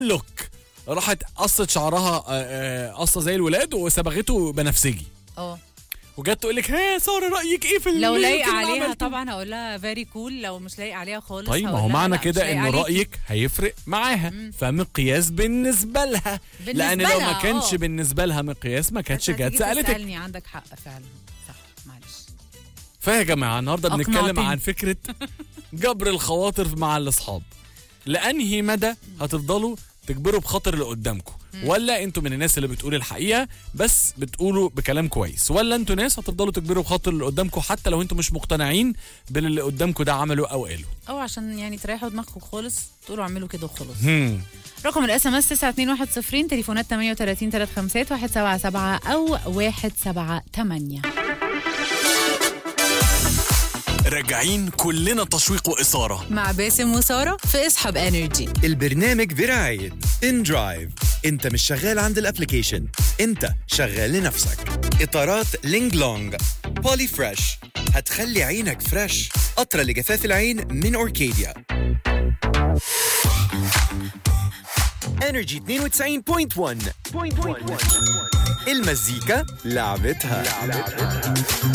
لوك راحت قصت شعرها آه، آه، قصه زي الولاد وصبغته بنفسجي اه وجت تقول لك ها ساره رايك ايه في لو اللي لايق اللي عليها عملته؟ طبعا هقول لها فيري كول لو مش لايق عليها خالص طيب ما هقول هو لها معنى لا، مش كده لايق ان عليكي. رايك هيفرق معاها فمقياس بالنسبه لها بالنسبة لان لو ما لها، كانش آه. بالنسبه لها مقياس ما كانتش بس هتيجي جت سالتك تسالني عندك حق فعلا صح معلش فيا جماعه النهارده بنتكلم أقنعتني. عن فكره جبر الخواطر مع الاصحاب لانهي مدى هتفضلوا تجبروا بخاطر اللي قدامكم ولا انتوا من الناس اللي بتقول الحقيقه بس بتقولوا بكلام كويس ولا انتوا ناس هتفضلوا تجبروا بخاطر اللي قدامكم حتى لو انتوا مش مقتنعين باللي قدامكم ده عمله او قاله او عشان يعني تريحوا دماغكم خالص تقولوا اعملوا كده وخلاص هم. رقم الاس ام اس 92110 تليفونات 38 35 177 او 178 راجعين كلنا تشويق واثاره مع باسم وساره في اسحب انرجي البرنامج برعاية ان درايف انت مش شغال عند الابليكيشن انت شغال لنفسك اطارات لينج لونج بولي فريش هتخلي عينك فريش قطرة لجفاف العين من اوركيديا انرجي 92.1 المزيكا لعبتها